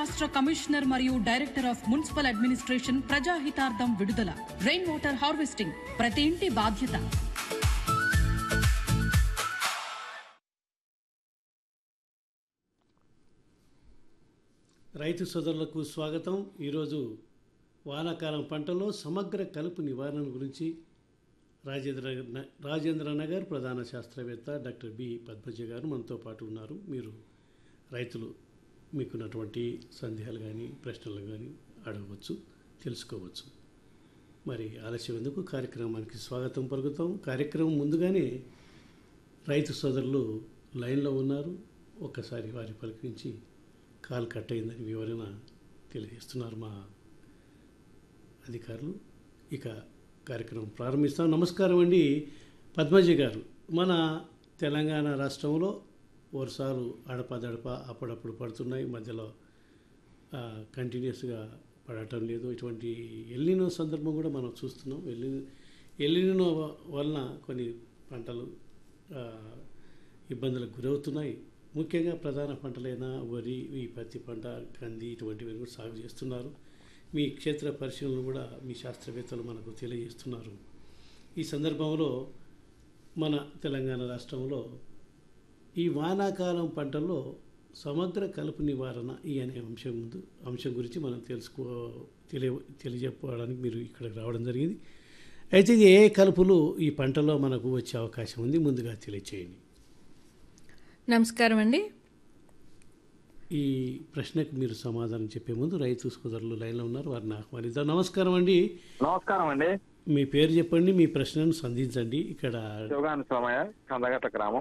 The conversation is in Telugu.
రాష్ట్ర కమిషనర్ మరియు డైరెక్టర్ ఆఫ్ మున్సిపల్ అడ్మినిస్ట్రేషన్ ప్రజాహితార్థం విడుదల రెయిన్ వాటర్ హార్వెస్టింగ్ ప్రతి ఇంటి బాధ్యత రైతు సోదరులకు స్వాగతం ఈరోజు వానాకాలం పంటలో సమగ్ర కలుపు నివారణ గురించి రాజేంద్ర న- రాజేంద్ర నగర్ ప్రధాన శాస్త్రవేత్త డాక్టర్ బి పద్మజ గారు మనతో పాటు ఉన్నారు మీరు రైతులు మీకున్నటువంటి సందేహాలు కానీ ప్రశ్నలు కానీ అడగవచ్చు తెలుసుకోవచ్చు మరి ఆలస్యం ఎందుకు కార్యక్రమానికి స్వాగతం పలుకుతాం కార్యక్రమం ముందుగానే రైతు సోదరులు లైన్లో ఉన్నారు ఒక్కసారి వారి పలికించి కాల్ కట్ అయిందని వివరణ తెలియజేస్తున్నారు మా అధికారులు ఇక కార్యక్రమం ప్రారంభిస్తాం నమస్కారం అండి పద్మజ గారు మన తెలంగాణ రాష్ట్రంలో వర్షాలు అడపదడప అప్పుడప్పుడు పడుతున్నాయి మధ్యలో కంటిన్యూస్గా పడటం లేదు ఇటువంటి ఎల్లినో సందర్భం కూడా మనం చూస్తున్నాం ఎల్లి ఎల్లినో వలన కొన్ని పంటలు ఆ, ఇబ్బందులకు గురవుతున్నాయి ముఖ్యంగా ప్రధాన పంటలైన వరి ఈ పత్తి పంట కంది ఇటువంటివి కూడా సాగు చేస్తున్నారు మీ క్షేత్ర పరిశీలనలు కూడా మీ శాస్త్రవేత్తలు మనకు తెలియజేస్తున్నారు ఈ సందర్భంలో మన తెలంగాణ రాష్ట్రంలో ఈ వానాకాలం పంటల్లో సమగ్ర కలుపు నివారణ ఈ అనే అంశం ముందు అంశం గురించి మనం తెలుసుకో తెలియ తెలియజెప్పడానికి మీరు ఇక్కడికి రావడం జరిగింది అయితే ఇది ఏ కలుపులు ఈ పంటలో మనకు వచ్చే అవకాశం ఉంది ముందుగా తెలియచేయండి నమస్కారం అండి ఈ ప్రశ్నకు మీరు సమాధానం చెప్పే ముందు రైతు సోదరులు లైన్లో ఉన్నారు వారిని ఆహ్వానిద్దాం నమస్కారం అండి నమస్కారం అండి మీ పేరు చెప్పండి మీ ప్రశ్నను సంధించండి ఇక్కడ శివగాని సోమయ్య కందగట్ల గ్రామం